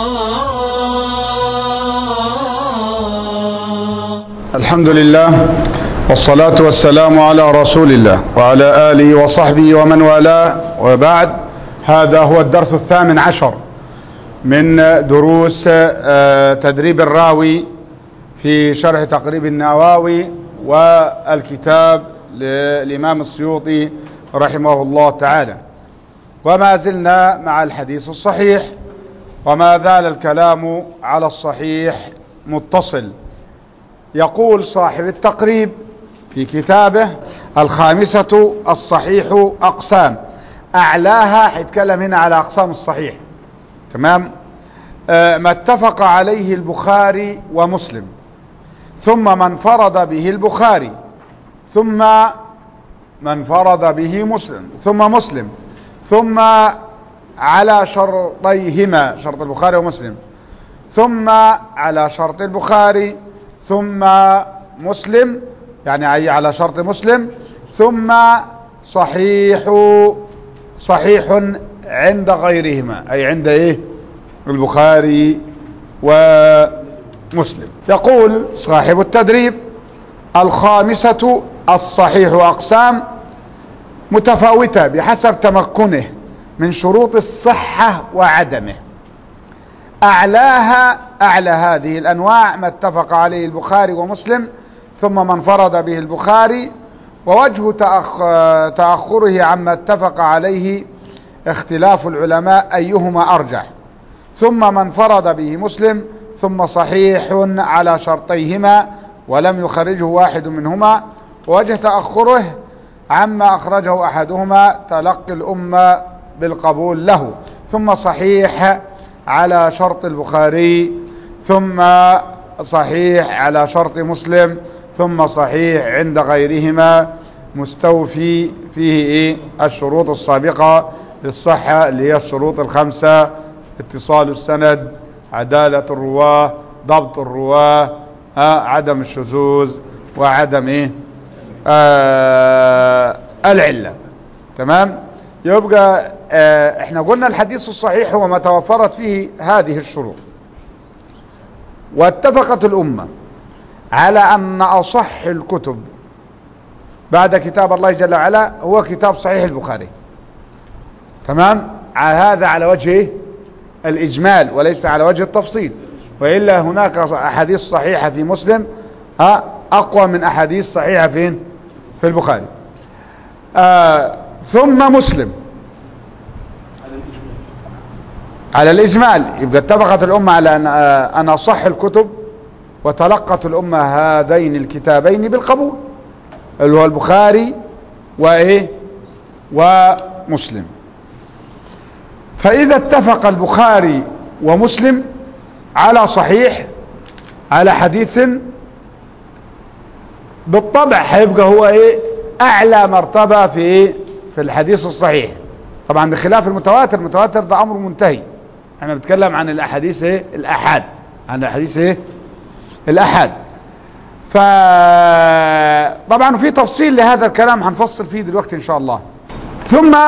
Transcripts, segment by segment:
الحمد لله والصلاة والسلام على رسول الله وعلى آله وصحبه ومن والاه وبعد هذا هو الدرس الثامن عشر من دروس آه، تدريب الراوي في شرح تقريب النواوي والكتاب للإمام السيوطي رحمه الله تعالى وما زلنا مع الحديث الصحيح وما زال الكلام على الصحيح متصل يقول صاحب التقريب في كتابه الخامسة الصحيح أقسام أعلاها حيتكلم هنا على أقسام الصحيح تمام آه ما اتفق عليه البخاري ومسلم ثم من فرض به البخاري ثم من فرض به مسلم ثم مسلم ثم على شرطيهما شرط البخاري ومسلم ثم على شرط البخاري ثم مسلم يعني أي على شرط مسلم ثم صحيح صحيح عند غيرهما أي عند إيه البخاري ومسلم يقول صاحب التدريب الخامسة الصحيح أقسام متفاوتة بحسب تمكنه من شروط الصحة وعدمه أعلاها أعلى هذه الأنواع ما اتفق عليه البخاري ومسلم ثم من فرض به البخاري ووجه تأخ... تأخره عما اتفق عليه اختلاف العلماء أيهما أرجح ثم من فرض به مسلم ثم صحيح على شرطيهما ولم يخرجه واحد منهما ووجه تأخره عما أخرجه أحدهما تلقي الأمة بالقبول له ثم صحيح على شرط البخاري ثم صحيح على شرط مسلم ثم صحيح عند غيرهما مستوفي فيه ايه الشروط السابقة للصحة اللي هي الشروط الخمسة اتصال السند عدالة الرواه ضبط الرواه عدم الشذوذ وعدم ايه آه العلة تمام يبقى آه احنا قلنا الحديث الصحيح هو ما توفرت فيه هذه الشروط واتفقت الأمة على أن أصح الكتب بعد كتاب الله جل وعلا هو كتاب صحيح البخاري تمام على هذا على وجه الإجمال وليس على وجه التفصيل وإلا هناك أحاديث صحيحة في مسلم ها أقوى من أحاديث صحيحة فين في البخاري آه ثم مسلم على الإجمال يبقى اتفقت الأمة على أن, أن أصح الكتب وتلقت الأمة هذين الكتابين بالقبول اللي هو البخاري وإيه ومسلم فإذا اتفق البخاري ومسلم على صحيح على حديث بالطبع هيبقى هو ايه اعلى مرتبة في ايه في الحديث الصحيح طبعا بخلاف المتواتر المتواتر ده امر منتهي احنا بنتكلم عن الاحاديث ايه الاحاد عن الاحاديث ايه الاحاد ف طبعا في تفصيل لهذا الكلام هنفصل فيه دلوقتي ان شاء الله ثم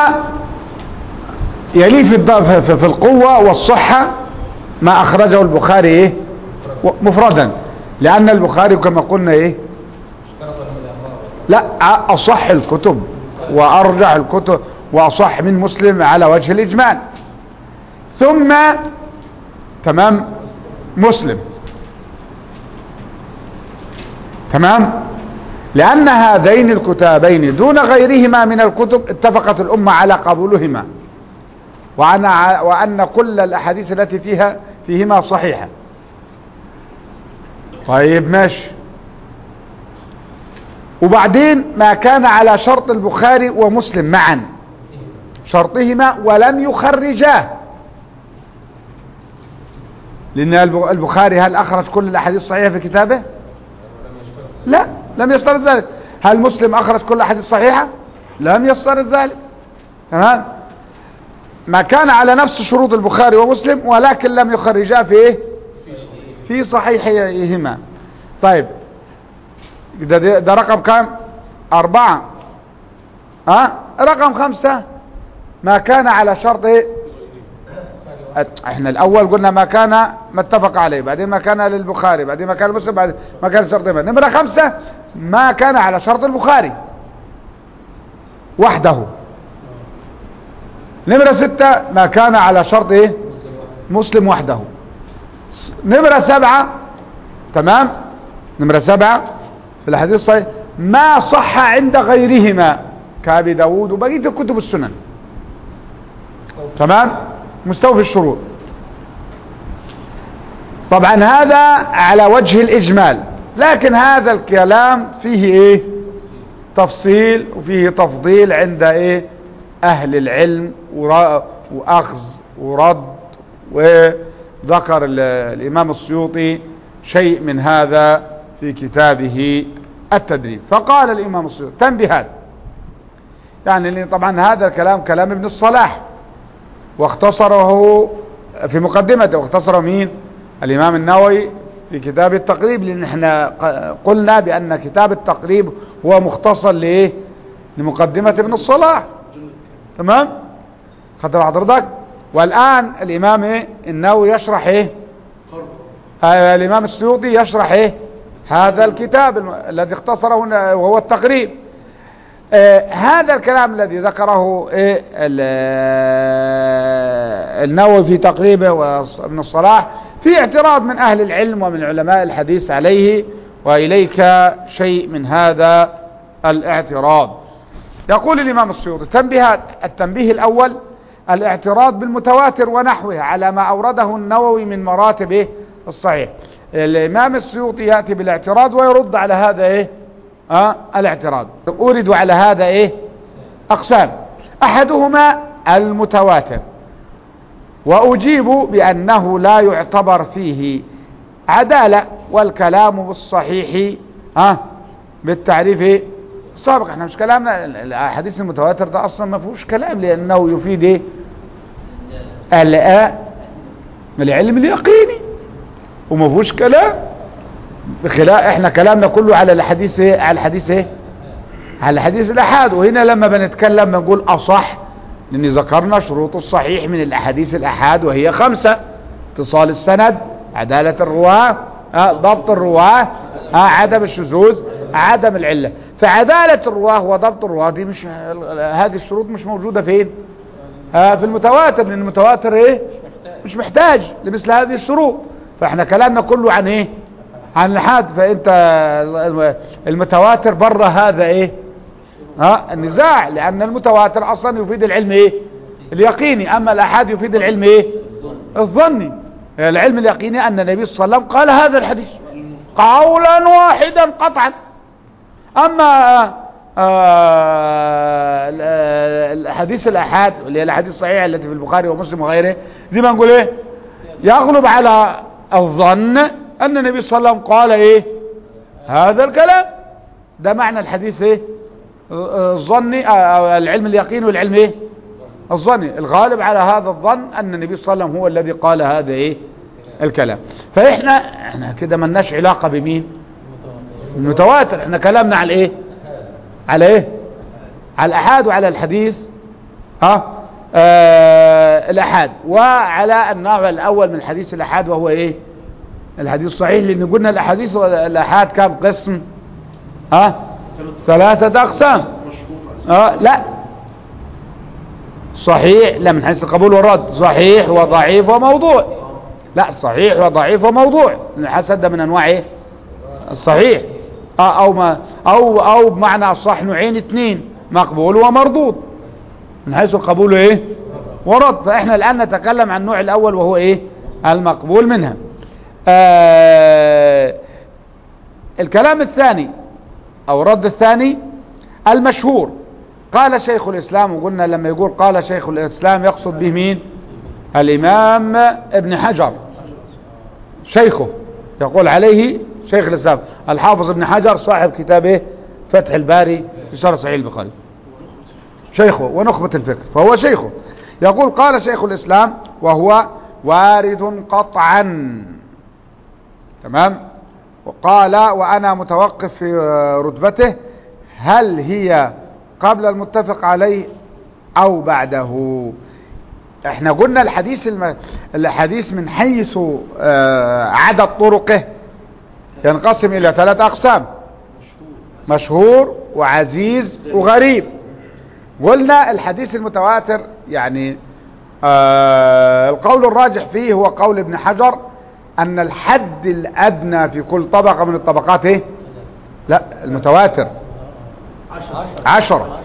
يلي في في القوة والصحة ما اخرجه البخاري ايه مفردا لان البخاري كما قلنا ايه لا اصح الكتب وارجح الكتب واصح من مسلم على وجه الاجمال ثم تمام مسلم تمام لان هذين الكتابين دون غيرهما من الكتب اتفقت الامه على قبولهما وأن, وأن كل الأحاديث التي فيها فيهما صحيحة طيب ماشي وبعدين ما كان على شرط البخاري ومسلم معا شرطهما ولم يخرجاه لأن البخاري هل أخرج كل الأحاديث الصحيحة في كتابه لا لم يشترط ذلك هل مسلم أخرج كل الأحاديث الصحيحة لم يشترط ذلك تمام ما كان على نفس شروط البخاري ومسلم ولكن لم يخرجاه في ايه في صحيحهما طيب ده, ده رقم كام اربعة ها أه؟ رقم خمسة ما كان على شرط ايه احنا الاول قلنا ما كان ما اتفق عليه بعدين ما كان للبخاري بعدين ما كان مسلم بعدين ما كان شرط الإمام. نمرة خمسة ما كان على شرط البخاري وحده نمرة ستة ما كان على شرط ايه مسلم وحده نمرة سبعة تمام نمرة سبعة في الحديث الصحيح ما صح عند غيرهما كابي داود وبقية الكتب السنن تمام مستوفي الشروط طبعا هذا على وجه الإجمال لكن هذا الكلام فيه ايه تفصيل وفيه تفضيل عند ايه اهل العلم ورا- واخذ ورد وذكر ال- الامام السيوطي شيء من هذا في كتابه التدريب فقال الامام السيوطي تنبيهات يعني لأن طبعا هذا الكلام كلام ابن الصلاح واختصره في مقدمته واختصره مين الامام النووي في كتاب التقريب لان احنا ق- قلنا بان كتاب التقريب هو مختصر لايه لمقدمة ابن الصلاح تمام خدت مع حضرتك والان الامام ايه النووي يشرح ايه آه الامام السيوطي يشرح ايه هذا الكتاب الم- الذي اختصره ن- وهو التقريب آه هذا الكلام الذي ذكره إيه ال- آه، النووي في تقريبه وابن الصلاح في اعتراض من اهل العلم ومن علماء الحديث عليه واليك شيء من هذا الاعتراض يقول الامام السيوطي تنبيهات التنبيه الاول الاعتراض بالمتواتر ونحوه على ما اورده النووي من مراتب إيه؟ الصحيح الامام السيوطي ياتي بالاعتراض ويرد على هذا ايه آه الاعتراض أورد على هذا إيه أقسام أحدهما المتواتر وأجيب بأنه لا يعتبر فيه عدالة والكلام بالصحيح آه بالتعريف إيه سابق احنا مش كلامنا الحديث المتواتر ده اصلا ما فيهوش كلام لانه يفيد ايه ال- العلم اليقيني وما فيهوش كلام بخلاف احنا كلامنا كله على الحديث ايه على الحديث ايه على الحديث الاحاد وهنا لما بنتكلم بنقول اصح لان ذكرنا شروط الصحيح من الاحاديث الاحاد وهي خمسة اتصال السند عدالة الرواه آه، ضبط الرواه آه، عدم الشذوذ عدم العلة فعدالة الرواه وضبط الرواه دي مش هذه الشروط مش موجودة فين آه، في المتواتر لان المتواتر ايه مش محتاج لمثل هذه الشروط فاحنا كلامنا كله عن ايه عن الحاد فانت المتواتر بره هذا ايه ها النزاع لان المتواتر اصلا يفيد العلم ايه اليقيني اما الاحاد يفيد العلم ايه الظني العلم اليقيني ان النبي صلى الله عليه وسلم قال هذا الحديث قولا واحدا قطعا اما آه الحديث الاحاد اللي هي الاحاديث الصحيحه التي في البخاري ومسلم وغيره دي ما نقول ايه يغلب على الظن ان النبي صلى الله عليه وسلم قال ايه هذا الكلام ده معنى الحديث ايه الظني آه العلم اليقين والعلم ايه الظني الغالب على هذا الظن ان النبي صلى الله عليه وسلم هو الذي قال هذا ايه الكلام فاحنا احنا كده ملناش علاقه بمين المتواتر احنا كلامنا على ايه على ايه على الاحاد وعلى الحديث ها آه الاحاد وعلى النوع الاول من الحديث الاحاد وهو ايه الحديث الصحيح لان قلنا الاحاديث الاحاد كم قسم ها ثلاثة اقسام اه لا صحيح لا من حيث القبول والرد صحيح وضعيف وموضوع لا صحيح وضعيف وموضوع الحسد ده من انواع ايه الصحيح آه او ما او او بمعنى الصح نوعين اثنين مقبول ومردود من حيث القبول ايه ورد فاحنا الان نتكلم عن النوع الاول وهو ايه المقبول منها آه الكلام الثاني او الرد الثاني المشهور قال شيخ الاسلام وقلنا لما يقول قال شيخ الاسلام يقصد به مين الامام ابن حجر شيخه يقول عليه شيخ الاسلام الحافظ ابن حجر صاحب كتابه فتح الباري في شرح صحيح البخاري شيخه ونخبة الفكر فهو شيخه يقول قال شيخ الاسلام وهو وارد قطعا تمام وقال وانا متوقف في رتبته هل هي قبل المتفق عليه او بعده احنا قلنا الحديث الم... الحديث من حيث آه عدد طرقه ينقسم الى ثلاث اقسام مشهور وعزيز وغريب قلنا الحديث المتواتر يعني آه القول الراجح فيه هو قول ابن حجر ان الحد الادنى في كل طبقة من الطبقات ايه لا المتواتر عشرة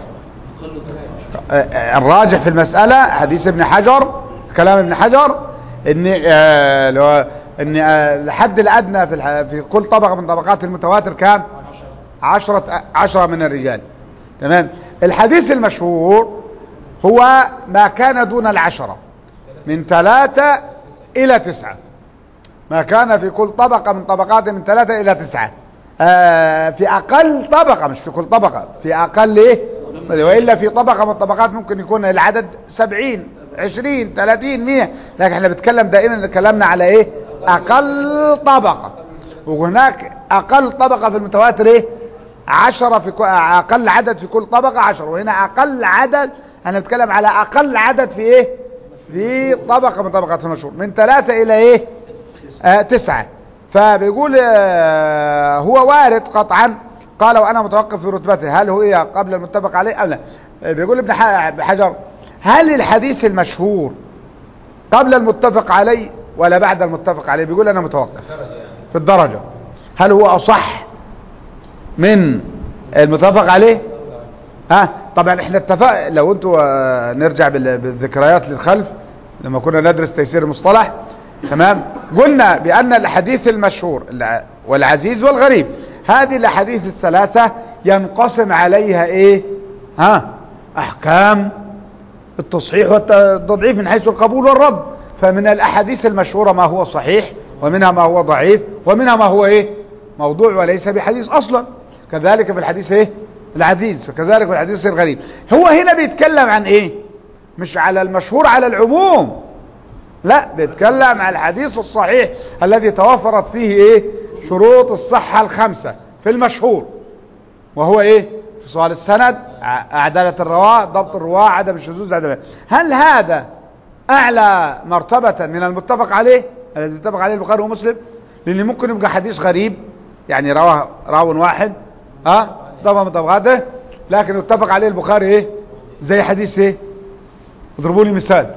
الراجح في المسألة حديث ابن حجر كلام ابن حجر ان آه لو ان آه الحد الادنى في الح... في كل طبقة من طبقات المتواتر كان عشرة عشرة من الرجال تمام الحديث المشهور هو ما كان دون العشرة من ثلاثة الى تسعة ما كان في كل طبقة من طبقات من ثلاثة الى تسعة آه في اقل طبقة مش في كل طبقة في اقل ايه وإلا في طبقة من الطبقات ممكن يكون العدد سبعين عشرين ثلاثين مية لكن احنا بنتكلم دائما كلامنا على ايه اقل طبقة وهناك اقل طبقة في المتواتر ايه عشرة في اقل عدد في كل طبقة عشرة وهنا اقل عدد انا بتكلم على اقل عدد في ايه في طبقة من طبقات المشهور من ثلاثة الى ايه آه تسعة فبيقول آه هو وارد قطعا قال وانا متوقف في رتبته هل هي قبل المتفق عليه ام لا بيقول ابن حجر هل الحديث المشهور قبل المتفق عليه ولا بعد المتفق عليه بيقول انا متوقف في الدرجة هل هو اصح من المتفق عليه ها طبعا احنا اتفق لو انتوا نرجع بالذكريات للخلف لما كنا ندرس تيسير المصطلح تمام قلنا بان الحديث المشهور والعزيز والغريب هذه الاحاديث الثلاثة ينقسم عليها ايه ها احكام التصحيح والتضعيف من حيث القبول والرد فمن الاحاديث المشهورة ما هو صحيح ومنها ما هو ضعيف ومنها ما هو ايه موضوع وليس بحديث اصلا كذلك في الحديث ايه العزيز وكذلك في الحديث الغريب هو هنا بيتكلم عن ايه مش على المشهور على العموم لا بيتكلم عن الحديث الصحيح الذي توفرت فيه ايه شروط الصحة الخمسة في المشهور وهو ايه اتصال السند عدالة الرواة ضبط الرواة عدم الشذوذ عدم هل هذا اعلى مرتبة من المتفق عليه الذي اتفق عليه البخاري ومسلم لان ممكن يبقى حديث غريب يعني رواه راو واحد ها طبعا من طبقاته لكن اتفق عليه البخاري ايه زي حديث ايه اضربوا لي مثال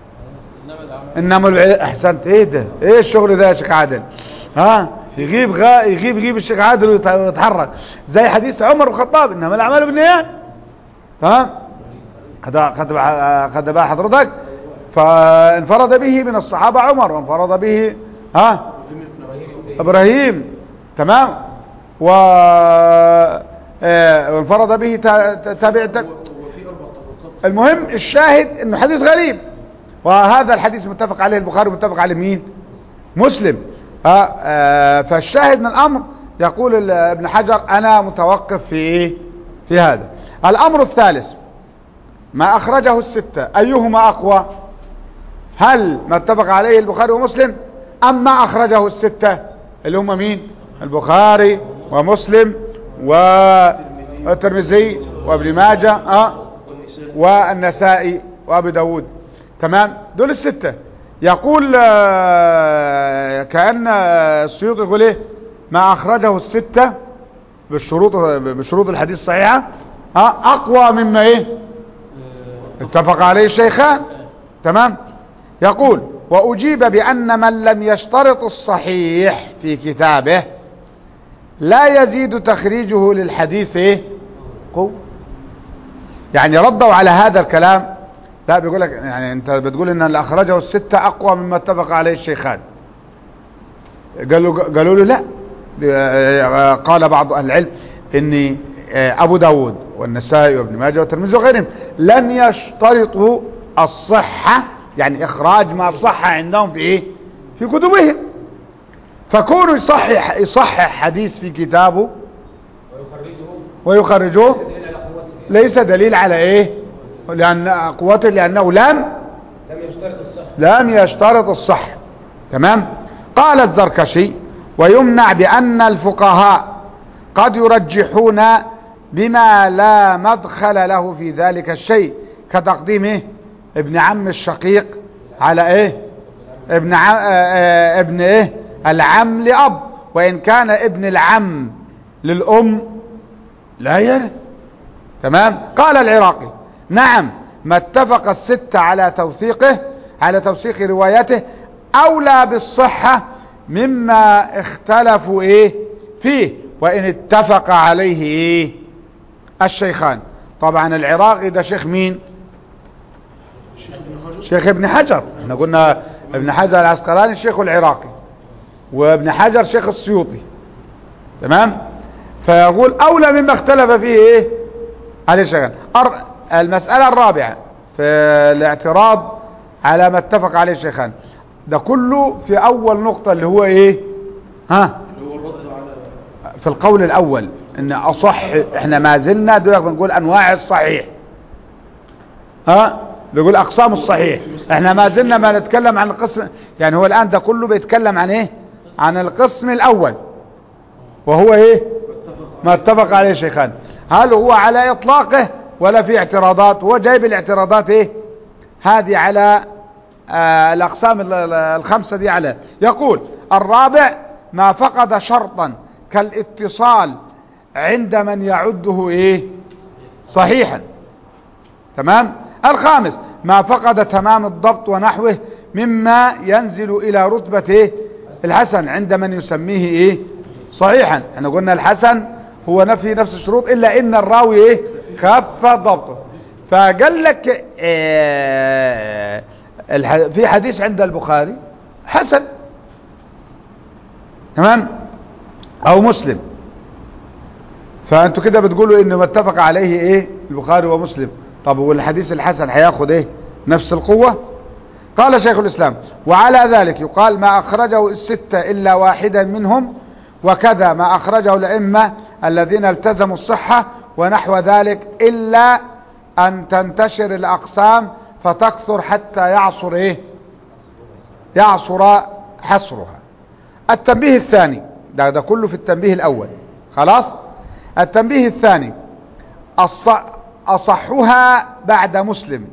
انما احسنت ايه ده ايه الشغل ده يا شيخ عادل ها يغيب غا يغيب يغيب الشيخ عادل ويتحرك زي حديث عمر بن الخطاب انما الاعمال بالنيات تمام خد خد بقى حضرتك فانفرد به من الصحابه عمر وانفرد به ها ابراهيم تمام و وانفرد به تابع المهم الشاهد انه حديث غريب وهذا الحديث متفق عليه البخاري متفق عليه مين مسلم آه آه فالشاهد من الامر يقول ابن حجر انا متوقف في ايه في هذا الامر الثالث ما اخرجه الستة ايهما اقوى هل ما اتفق عليه البخاري ومسلم ام ما اخرجه الستة اللي هم مين البخاري ومسلم والترمذي وابن ماجه آه والنسائي وابي داود تمام دول الستة يقول كأن السيوط يقول ايه ما اخرجه الستة بالشروط بشروط الحديث الصحيحة اقوى مما ايه اتفق عليه الشيخان تمام يقول واجيب بان من لم يشترط الصحيح في كتابه لا يزيد تخريجه للحديث ايه قوة يعني ردوا على هذا الكلام لا بيقول لك يعني انت بتقول ان اللي اخرجه الستة اقوى مما اتفق عليه الشيخان قالوا قالوا له لا قال بعض اهل العلم ان ابو داود والنسائي وابن ماجه والترمذي وغيرهم لم يشترطوا الصحة يعني اخراج ما صح عندهم في ايه في كتبهم فكونوا يصحح يصحح حديث في كتابه ويخرجوه ليس دليل على ايه لان قوته لانه لم لم يشترط الصحة لم يشترط الصحة تمام قال الزركشي ويمنع بان الفقهاء قد يرجحون بما لا مدخل له في ذلك الشيء كتقديم ابن عم الشقيق على ايه ابن عم اه ابن ايه العم لأب وإن كان ابن العم للأم لا يرث تمام قال العراقي نعم ما اتفق الستة على توثيقه على توثيق روايته أولى بالصحة مما اختلفوا ايه فيه وإن اتفق عليه ايه الشيخان طبعا العراقي ده شيخ مين شيخ ابن حجر احنا قلنا ابن حجر العسقلاني الشيخ العراقي وابن حجر شيخ السيوطي تمام فيقول اولى مما اختلف فيه ايه عليه الشيخان أر... المسألة الرابعة في الاعتراض على ما اتفق عليه الشيخان ده كله في اول نقطة اللي هو ايه ها هو الرد على في القول الاول ان اصح احنا ما زلنا دلوقتي بنقول انواع الصحيح ها بيقول اقسام الصحيح احنا ما زلنا ما نتكلم عن القسم يعني هو الان ده كله بيتكلم عن ايه عن القسم الاول وهو ايه ما اتفق عليه شيخان هل هو على اطلاقه ولا في اعتراضات هو جايب الاعتراضات ايه هذه على آه الاقسام ال- ال- الخمسة دي على يقول الرابع ما فقد شرطا كالاتصال عند من يعده ايه صحيحا تمام الخامس ما فقد تمام الضبط ونحوه مما ينزل الى رتبة ايه الحسن عند من يسميه ايه صحيحا احنا قلنا الحسن هو نفي نفس الشروط الا ان الراوي ايه خف ضبطه فقال لك اه الح- في حديث عند البخاري حسن تمام او مسلم فانتوا كده بتقولوا انه متفق عليه ايه البخاري ومسلم طب والحديث الحسن هياخد ايه نفس القوة قال شيخ الاسلام وعلى ذلك يقال ما اخرجه الستة الا واحدا منهم وكذا ما اخرجه الائمة الذين التزموا الصحة ونحو ذلك الا ان تنتشر الاقسام فتكثر حتى يعصر ايه يعصر حصرها التنبيه الثاني ده, ده كله في التنبيه الاول خلاص التنبيه الثاني الص... اصحها بعد مسلم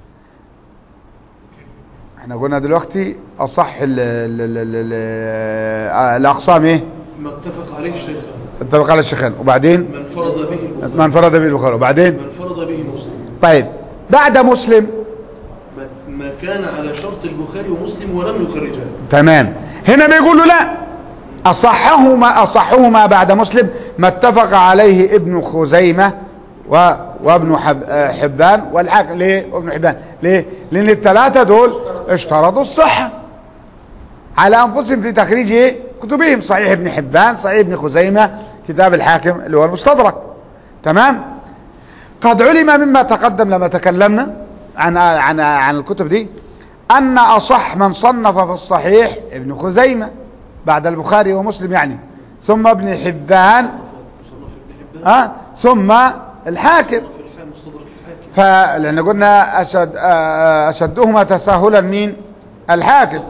احنا قلنا دلوقتي اصح ال ال ال ال ال الاقسام ايه ما اتفق عليه الشيخ اتفق على الشيخان وبعدين من فرض به البخاري من فرد به البخاري وبعدين من فرض به مسلم طيب بعد مسلم ما- ما كان على شرط البخاري ومسلم ولم يخرجها تمام هنا بيقولوا لا أصحهما أصحهما بعد مسلم ما اتفق عليه ابن خزيمة و... وابن حب... آه، حبان والحاكم ليه وابن حبان ليه لأن الثلاثة دول اشترطوا الصحة على أنفسهم في تخريج إيه؟ كتبهم صحيح ابن حبان صحيح ابن خزيمة كتاب الحاكم اللي هو المستدرك تمام قد علم مما تقدم لما تكلمنا عن عن عن الكتب دي أن أصح من صنف في الصحيح ابن خزيمة بعد البخاري ومسلم يعني ثم ابن حبان مصنف ابن حبان ها ثم الحاكم في الحام مستدرك الحاكم فلأن قلنا أشد آه، أشدهما تساهلا مين الحاكم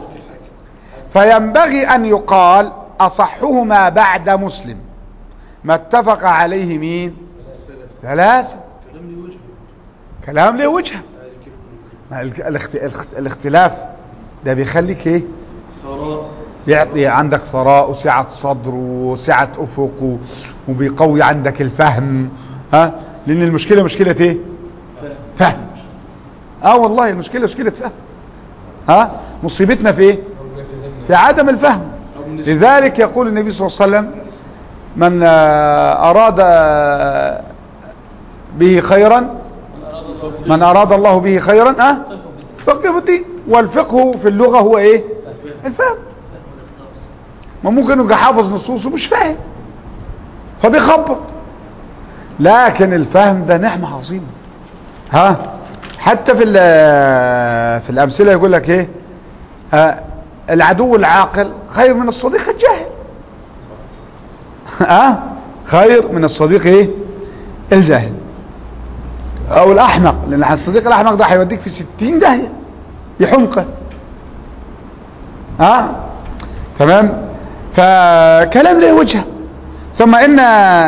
فينبغي أن يقال أصحهما بعد مسلم ما اتفق عليه مين ثلاثة كلام لي وجه كلام له وجهه ذلك ما الاخت- الاخت- الاخت- الاختلاف ده بيخليك ايه ثراء يعطي عندك ثراء وسعة صدر وسعة افق و- وبيقوي عندك الفهم ها لان المشكلة مشكلة ايه فهم فهم اه والله المشكلة مشكلة فهم ها مصيبتنا في ايه في عدم الفهم أو بالنسبة- لذلك يقول النبي صلى الله عليه وسلم من آه، اراد آه، به خيرا من اراد الله به خيرا اه فقه في الدين والفقه في اللغة هو ايه الفهم ما ممكن يبقى حافظ نصوص ومش فاهم فبيخبط لكن الفهم ده نعمة عظيمة ها حتى في ال- في الامثله يقول لك ايه ها العدو العاقل خير من الصديق الجاهل ها خير من الصديق ايه الجاهل او الاحمق لان الصديق الاحمق ده هيوديك في ستين داهيه يحمقه ها تمام فكلام له وجهه ثم ان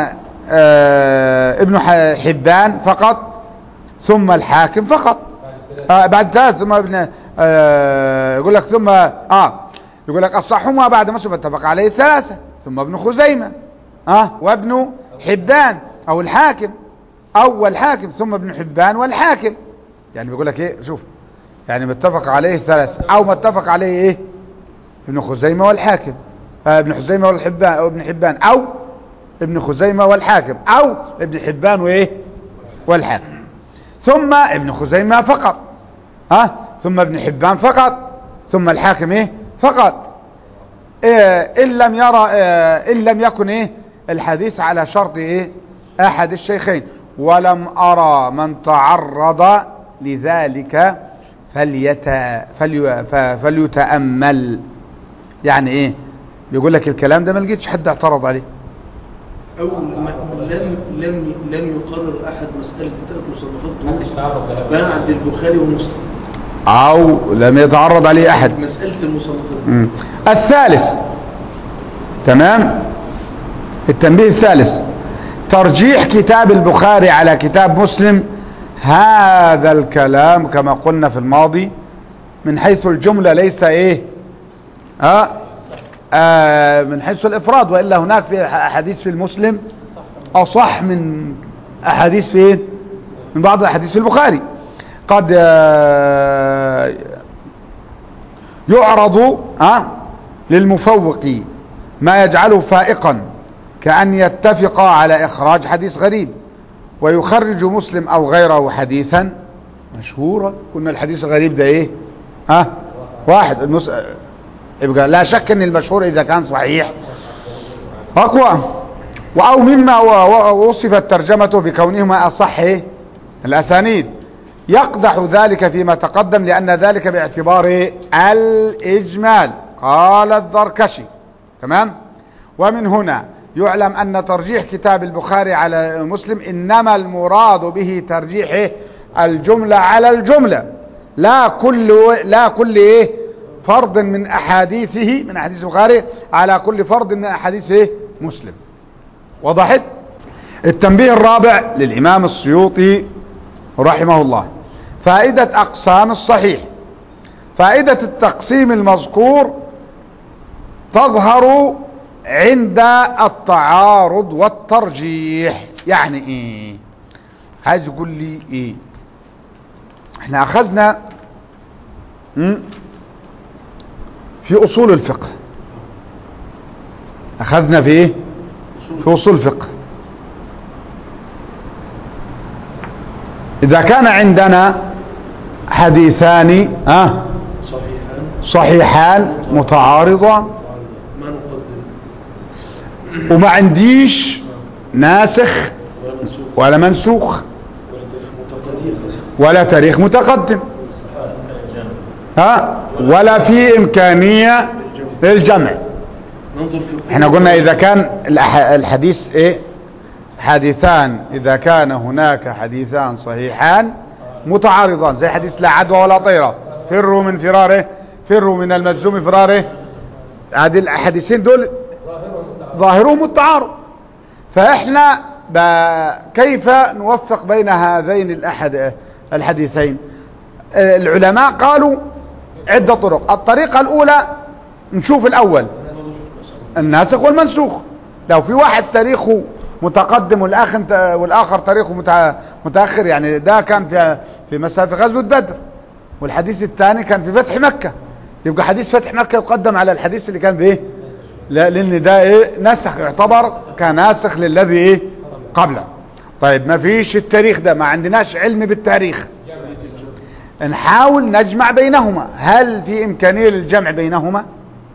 آه ابن ح- حبان فقط ثم الحاكم فقط آه بعد ثلاث ثم ابن آه يقول لك ثم اه يقول لك الصحهما بعد مسلم اتفق عليه الثلاثة ثم ابن خزيمة اه وابن حبان او الحاكم او الحاكم ثم ابن حبان والحاكم يعني بيقول لك ايه شوف يعني متفق عليه الثلاثة او متفق عليه ايه ابن خزيمة والحاكم آه ابن خزيمة والحبان او ابن حبان او ابن خزيمة والحاكم او ابن حبان وايه والحاكم ثم ابن خزيمة فقط ها ثم ابن حبان فقط ثم الحاكم ايه فقط إيه ان لم يرى إيه ان لم يكن ايه الحديث على شرط ايه احد الشيخين ولم ارى من تعرض لذلك فليت فلي ف- فليتامل يعني ايه بيقول لك الكلام ده ما لقيتش حد اعترض عليه أو ما- لم لم لم يقرر أحد مسألة الثلاث مصنفات محدش دول تعرض لها بعد البخاري ومسلم او لم يتعرض عليه احد مسألة المصنفات مم. الثالث تمام التنبيه الثالث ترجيح كتاب البخاري على كتاب مسلم هذا الكلام كما قلنا في الماضي من حيث الجملة ليس ايه آه آه من حيث الافراد والا هناك في احاديث في المسلم اصح من احاديث فين من بعض الاحاديث في البخاري قد آه يعرض أه للمفوق ما يجعله فائقا كأن يتفق على إخراج حديث غريب ويخرج مسلم أو غيره حديثا مشهورا قلنا الحديث الغريب ده إيه ها أه؟ واحد المس... يبقى لا شك أن المشهور إذا كان صحيح أقوى أو مما و- و- وصفت ترجمته بكونهما أصح إيه؟ الأسانيد يقدح ذلك فيما تقدم لأن ذلك باعتبار إيه؟ الإجمال قال الذركشي تمام ومن هنا يعلم أن ترجيح كتاب البخاري على مسلم إنما المراد به ترجيح إيه؟ الجملة على الجملة لا كل لا كل إيه فرض من أحاديثه من أحاديث البخاري على كل فرض من أحاديث إيه؟ مسلم وضحت التنبيه الرابع للإمام السيوطي رحمه الله فائدة أقسام الصحيح فائدة التقسيم المذكور تظهر عند التعارض والترجيح يعني ايه عايز يقول لي ايه احنا اخذنا م? في اصول الفقه اخذنا في ايه في اصول الفقه إذا كان عندنا حديثان آه صحيحان صحيحان متعارضان ما نقدم وما عنديش ناسخ ولا منسوخ ولا منسوخ ولا تاريخ متقدم ولا تاريخ متقدم ها ولا في إمكانية للجمع ننظر في احنا قلنا إذا كان الأح- الحديث ايه حديثان إذا كان هناك حديثان صحيحان متعارضان زي حديث لا عدوى ولا طيرة فروا من فراره فروا من المجزوم فراره هذه الحديثين دول ظاهرهم التعارض فإحنا ب- كيف نوفق بين هذين الأحد الحديثين آه، العلماء قالوا عدة طرق الطريقة الأولى نشوف الأول الناسخ والمنسوخ لو في واحد تاريخه متقدم والآخر والآخر تاريخه متع- متأخر يعني ده كان في في مسافة غزوة بدر والحديث الثاني كان في فتح مكة يبقى حديث فتح مكة يقدم على الحديث اللي كان بايه لا لان ده ايه نسخ يعتبر كناسخ للذي ايه قبله طيب ما فيش التاريخ ده ما عندناش علم بالتاريخ نحاول نجمع بينهما هل في امكانية للجمع بينهما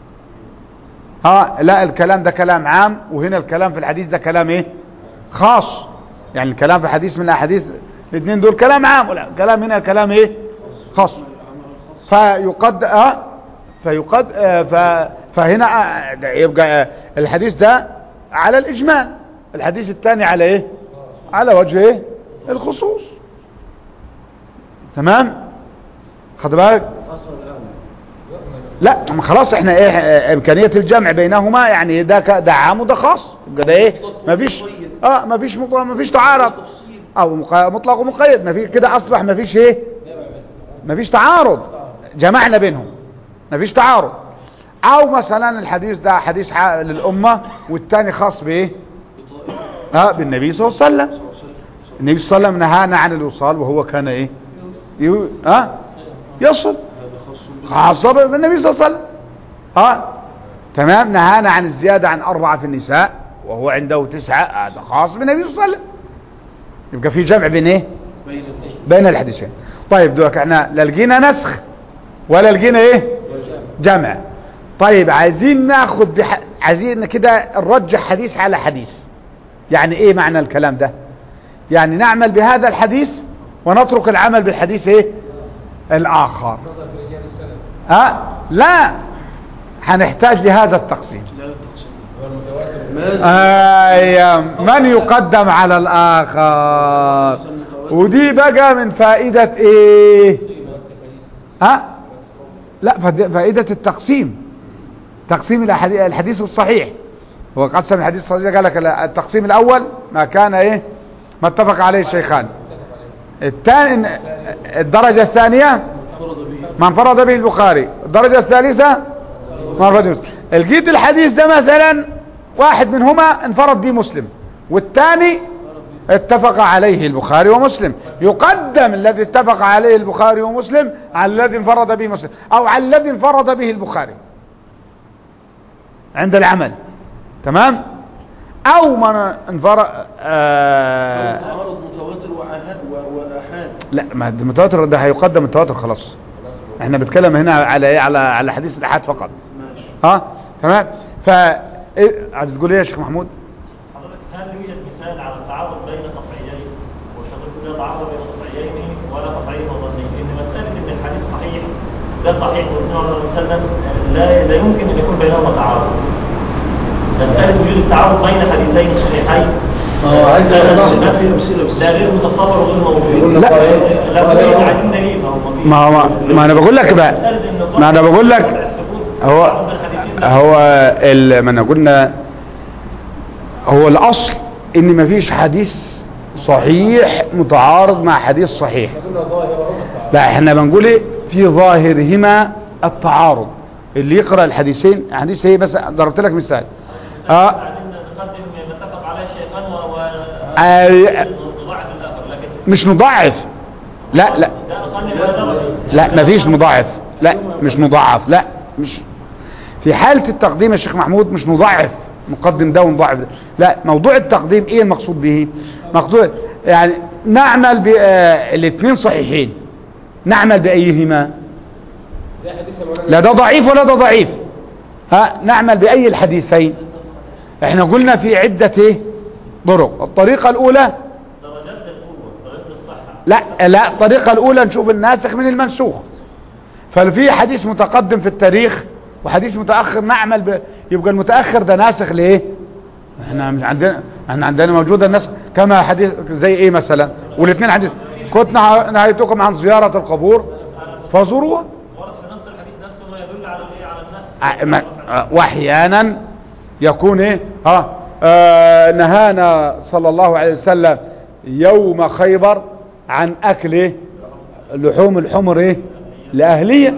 ها لا الكلام ده كلام عام وهنا الكلام في الحديث ده كلام ايه خاص يعني الكلام في حديث من الاحاديث الاثنين دول كلام عام ولا كلام هنا كلام ايه خاص فيقد اه فيقد آه ف فهنا آه ده يبقى آه الحديث ده على الاجمال الحديث الثاني على ايه على وجه ايه الخصوص تمام خد بالك لا ما خلاص احنا ايه اه، امكانية الجمع بينهما يعني ده ك- ده عام وده خاص يبقى ده ايه ما فيش اه ما فيش ما فيش تعارض او مق- مطلق ومقيد ما في كده اصبح ما فيش ايه مفيش تعارض جمعنا بينهم مفيش تعارض او مثلا الحديث ده حديث ح- للامه والتاني خاص بايه اه بالنبي صلى الله عليه وسلم النبي صلى الله عليه وسلم نهانا عن الوصال وهو كان ايه يو... اه يصل خاصة بالنبي صلى الله عليه وسلم اه تمام نهانا عن الزيادة عن أربعة في النساء وهو عنده تسعة هذا خاص بالنبي صلى الله عليه وسلم يبقى في جمع بين ايه بين الاثنين بين الحديثين طيب دوك احنا لا لقينا نسخ ولا لقينا ايه جمع طيب عايزين ناخد بح... عايزين كده نرجح حديث على حديث يعني ايه معنى الكلام ده يعني نعمل بهذا الحديث ونترك العمل بالحديث ايه الاخر نظر في رجال السلف ها لا هنحتاج لهذا التقسيم لا التقسيم هو المتواتر ماذا ايوه من يقدم على الاخر ودي بقى من فائدة ايه ها لا فد- فائدة التقسيم تقسيم الأحادي- الحديث الصحيح هو قسم الحديث الصحيح قال لك لا، التقسيم الاول ما كان ايه ما اتفق عليه الشيخان الثاني الدرجة الثانية فرض به ما انفرد به البخاري الدرجة الثالثة ما انفرد به مسلم لقيت الحديث ده مثلا واحد منهما انفرد به مسلم والثاني اتفق عليه البخاري ومسلم يقدم الذي اتفق عليه البخاري ومسلم على الذي انفرد به مسلم او على الذي انفرد به البخاري عند العمل تمام او من انفرد آه تعارض متواتر وعهاد و- وآحاد لا ما المتواتر ده هيقدم التواتر خلاص احنا بنتكلم هنا على ايه على على حديث الاحاد فقط ماشي ها تمام ف إيه عايز تقول ايه يا شيخ محمود حضرتك هل يوجد مثال على التعارض بين قطعيين وشرط لا تعارض بين قطعيين ولا قطعيين وظنيين ان مساله ان الحديث صحيح ده صحيح والنبي صلى الله عليه وسلم لا لا يمكن ان يكون بينهما تعارض مساله وجود التعارض بين حديثين صحيحين اه عايز لا- لا- أمثلة في أمثلة بس لا غير متصور وغير موجود يقول لك لا. قائل- لا قائل- بد عايزين دليل ما هو مفيش. ما هو ما انا بقول لك بقى مسألة إن ما انا الظاهر بقول لك السكوت هو تعارض بين الحديثين لا. هو ال- ما انا قلنا هو الاصل ان مفيش حديث صحيح متعارض مع حديث صحيح قلنا ظاهرهما التعارض لا احنا بنقول ايه في ظاهرهما التعارض اللي يقرا الحديثين حديث ايه بس ضربت لك مثال اه بعدين نقدم ما اتفق عليه الشيخان و آه، وضعف الاخر لكن مش نضعف لا لا ده اقل من درجه لا مفيش مضاعف لا مش مضاعف لا مش في حالة التقديم يا شيخ محمود مش نضعف نقدم ده ونضعف ده لا موضوع التقديم ايه المقصود به مقصود يعني نعمل بالاثنين صحيحين نعمل بأيهما زي حديث مولانا لا ده ضعيف ولا ده ضعيف ها نعمل بأي الحديثين احنا قلنا في عدة ايه طرق الطريقة الأولى درجات القوه درجات الصحه لا لا الطريقة الأولى نشوف الناسخ من المنسوخ ففي حديث متقدم في التاريخ وحديث متأخر نعمل ب... يبقى المتأخر ده ناسخ لإيه احنا مش عندنا احنا عندنا موجودة النسخ كما حديث زي ايه مثلا والاثنين حديث كنت نهى- نهيتكم عن زيارة القبور فزوروها ورد في نص الحديث نفسه ما يدل على الايه على الناس ع- ما- آه، واحيانا يكون ايه ها آه نهانا صلى الله عليه وسلم يوم خيبر عن اكل ايه لحوم الحمر ايه لاهليه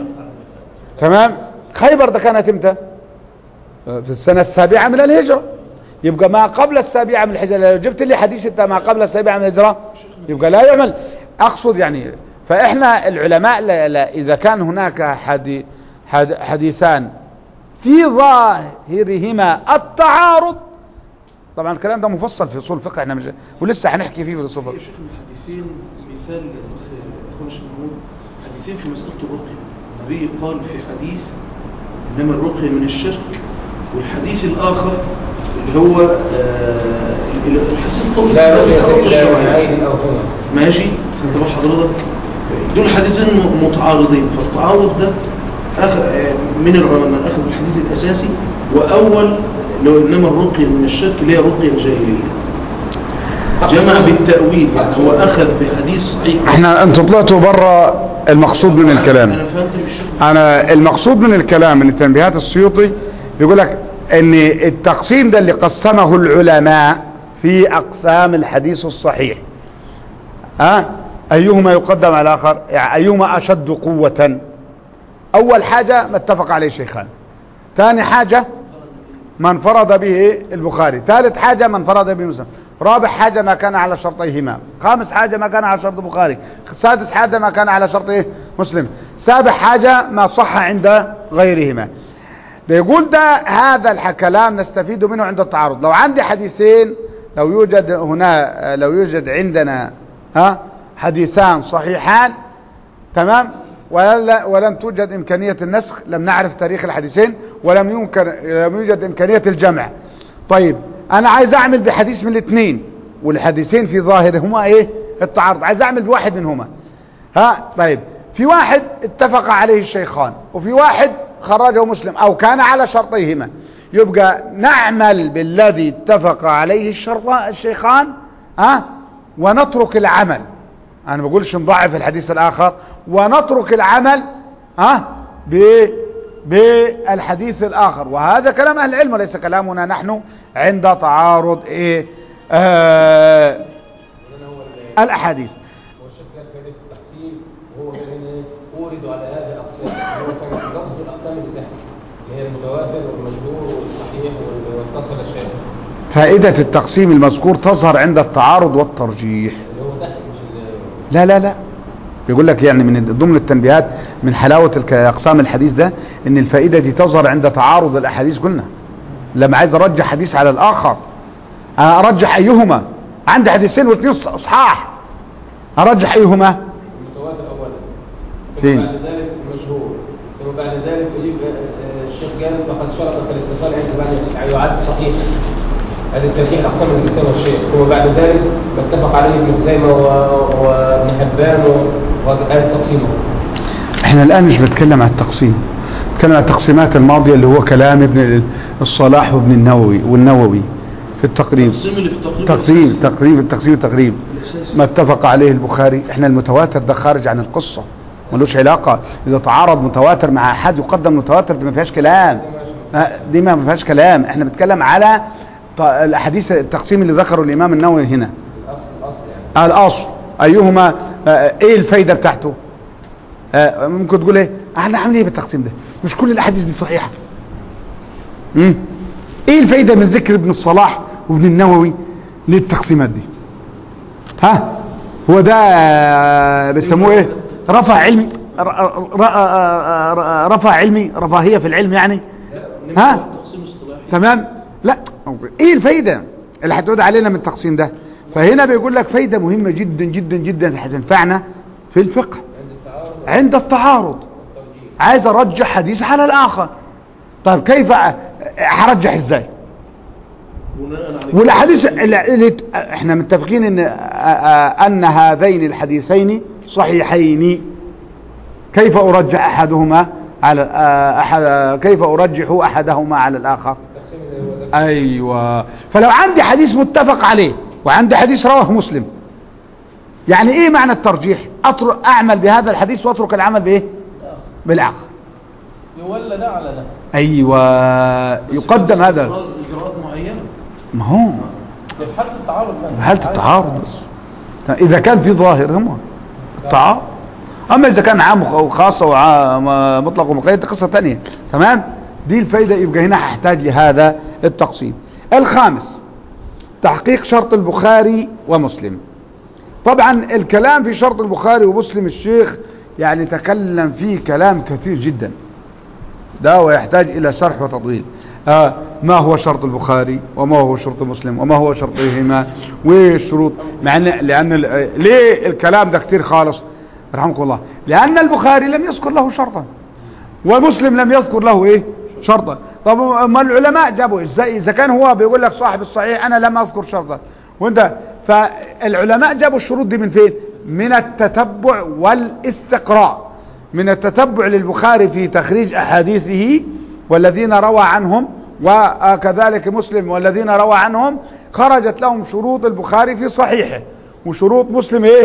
تمام خيبر ده كانت امتى آه، في السنه السابعه من الهجره يبقى ما قبل السابعه من الهجره لو جبت لي حديث انت ما قبل السابعه من الهجره يبقى لا يعمل اقصد يعني فاحنا العلماء لا لا اذا كان هناك حدي حد حديثان في ظاهرهما التعارض طبعا الكلام ده مفصل في اصول الفقه احنا مش ولسه هنحكي فيه في اصول يا الفقه شيخ الحديثين مثال اخونا الشيخ محمود حديثين في مسألة الرقية النبي قال في حديث انما الرقية من الشرك والحديث الاخر اللي هو آه، الحديث الطويل لا الذي رؤية خرج إلا من الشوارع. عين أو هنا ماشي انت بقى حضرتك دول حديثين م- متعارضين فالتعارض ده أخ... آه، من العلماء من اخذ الحديث الاساسي واول لو انما الرقية من الشرك اللي هي رقية الجاهلية جمع بالتأويل يعني هو اخذ بحديث صحيح احنا انتوا طلعتوا بره المقصود من الكلام انا فهمت بالشيخ انا المقصود من الكلام من تنبيهات السيوطي يقول لك ان التقسيم ده اللي قسمه العلماء في اقسام الحديث الصحيح ها أيهما يقدم على الآخر يعني أيهما أشد قوة أول حاجة ما اتفق عليه الشيخان ثاني حاجة ما انفرد به البخاري ثالث حاجة ما انفرد به مسلم رابع حاجة ما كان على شرطيهما خامس حاجة ما كان على شرط البخاري سادس حاجة ما كان على شرط إيه؟ مسلم سابع حاجة ما صح عند غيرهما بيقول ده هذا الكلام نستفيد منه عند التعارض لو عندي حديثين لو يوجد هنا لو يوجد عندنا ها حديثان صحيحان تمام ولا ولم توجد إمكانية النسخ لم نعرف تاريخ الحديثين ولم يمكن لم يوجد إمكانية الجمع طيب أنا عايز أعمل بحديث من الاثنين والحديثين في ظاهرهما إيه التعارض عايز أعمل بواحد منهما ها طيب في واحد اتفق عليه الشيخان وفي واحد خرجه مسلم أو كان على شرطيهما يبقى نعمل بالذي اتفق عليه الشرط الشيخان ها ونترك العمل انا ما بقولش نضعف الحديث الاخر ونترك العمل ها بايه بالحديث الاخر وهذا كلام اهل العلم وليس كلامنا نحن عند تعارض ايه آه الاحاديث هو الشيخ قال فائدة التحسين وهو قال هنا ايه اوردوا على هذه الاقسام هو كان قصد الاقسام اللي تحت اللي هي المتواتر والمشهور والصحيح والمتصل الشيخ فائدة التقسيم المذكور تظهر عند التعارض والترجيح اللي هو تحت مش اللي لا لا لا بيقول لك يعني من ضمن التنبيهات من حلاوة الك- أقسام الحديث ده ان الفائدة دي تظهر عند تعارض الأحاديث قلنا لما عايز أرجح حديث على الآخر أنا أرجح أيهما عندي حديثين واثنين ص- صحاح أرجح أيهما المتواتر اولا ثم فين؟ بعد ذلك المشهور ثم بعد ذلك يجيب آه، آه، الشيخ قال فقد شرط في الاتصال عند بعد يعني يعد صحيح هذه الترجيح الاقسام اللي قسمها الشيخ ثم بعد ذلك ما اتفق عليه ابن خزيمه و- وابن حبان و- وهذا تقسيمه احنا الآن مش بتكلم عن التقسيم بتكلم عن التقسيمات الماضية اللي هو كلام ابن الصلاح وابن النووي والنووي في التقريب التقسيم اللي في التقريب تقسيم الأساسي. تقريب التقسيم التقريب الأساسي. ما اتفق عليه البخاري احنا المتواتر ده خارج عن القصة ملوش علاقة اذا تعارض متواتر مع احد يقدم متواتر دي ما فيهاش كلام اه، دي ما فيهاش كلام احنا بنتكلم على ط- الاحاديث التقسيم اللي ذكره الامام النووي هنا الاصل الاصل يعني الاصل ايهما اه، ايه الفايدة بتاعته اه، ممكن تقول ايه احنا عاملين ايه بالتقسيم ده مش كل الاحاديث دي صحيحة مم. ايه الفايدة من ذكر ابن الصلاح وابن النووي للتقسيمات دي ها هو ده آه، بيسموه ايه رفع علمي ر- ر- ر- رفع علمي رفاهية في العلم يعني ها تقسيم اصطلاحي تمام لا ايه الفايدة اللي هتعود علينا من التقسيم ده فهنا بيقول لك فايدة مهمة جدا جدا جدا هتنفعنا في الفقه عند التعارض عند التعارض عايز ارجح حديث على الاخر طيب كيف أ- هرجح ازاي بناء على والاحاديث اللي- اللي احنا متفقين ان آ- آ- ان هذين الحديثين صحيحين كيف ارجح احدهما على آ- أحد كيف ارجح احدهما على الاخر التقسيم اللي هو ده ايوه فلو عندي حديث متفق عليه وعندي حديث رواه مسلم يعني ايه معنى الترجيح اترك اعمل بهذا الحديث واترك العمل بايه بالاخر يولى ده على ده ايوه يقدم هذا إجراءات إجراءات معينة ما هو في حالة التعارض بقى. في حالة التعارض بس إذا كان في ظاهر هم التعارض أما إذا كان عام وخاصة ومطلق ومقيد دي قصة تانية تمام دي الفايدة يبقى هنا هحتاج لهذا التقسيم الخامس تحقيق شرط البخاري ومسلم طبعا الكلام في شرط البخاري ومسلم الشيخ يعني تكلم فيه كلام كثير جدا ده ويحتاج إلى شرح وتطويل آه ما هو شرط البخاري وما هو شرط مسلم وما هو شرطهما والشروط مع أن لأن ال- آه، ليه الكلام ده كتير خالص رحمكم الله لأن البخاري لم يذكر له شرطا ومسلم لم يذكر له ايه شرطا طب ما العلماء جابوا ازاي اذا كان هو بيقول لك صاحب الصحيح انا لم اذكر شرطا وانت فالعلماء جابوا الشروط دي من فين من التتبع والاستقراء من التتبع للبخاري في تخريج احاديثه والذين روى عنهم وكذلك مسلم والذين روى عنهم خرجت لهم شروط البخاري في صحيحه وشروط مسلم ايه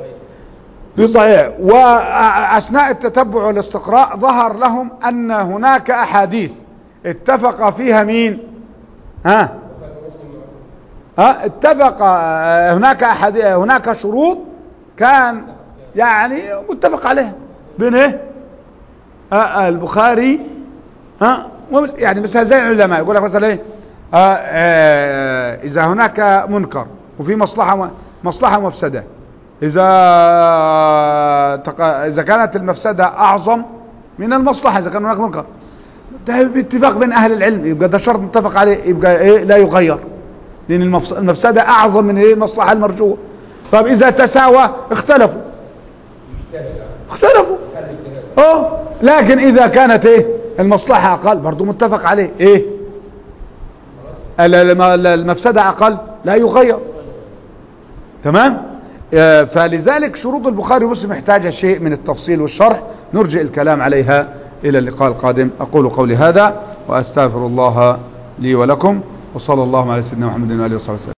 في صحيح وأثناء التتبع والاستقراء ظهر لهم أن هناك أحاديث اتفق فيها مين ها ها اتفق آه، هناك أحاديث هناك شروط كان يعني متفق عليها بين ايه آه آه البخاري ها ومس- يعني مثلا زي العلماء يقول لك مثلا ايه آه آه اذا هناك منكر وفي مصلحه و- مصلحه ومفسده اذا تق... اذا كانت المفسده اعظم من المصلحه اذا كان هناك منكر ده باتفاق بين اهل العلم يبقى ده شرط متفق عليه يبقى ايه لا يغير لان المفس- المفسده اعظم من ايه المصلحه المرجوه طب اذا تساوى اختلفوا اختلفوا اه لكن اذا كانت ايه المصلحة اقل برضو متفق عليه ايه ال- الم- ال- المفسدة اقل لا يغير تمام آه، فلذلك شروط البخاري ومسلم محتاجة شيء من التفصيل والشرح نرجع الكلام عليها الى اللقاء القادم اقول قولي هذا واستغفر الله لي ولكم وصلى الله على سيدنا محمد وآله وصحبه وسلم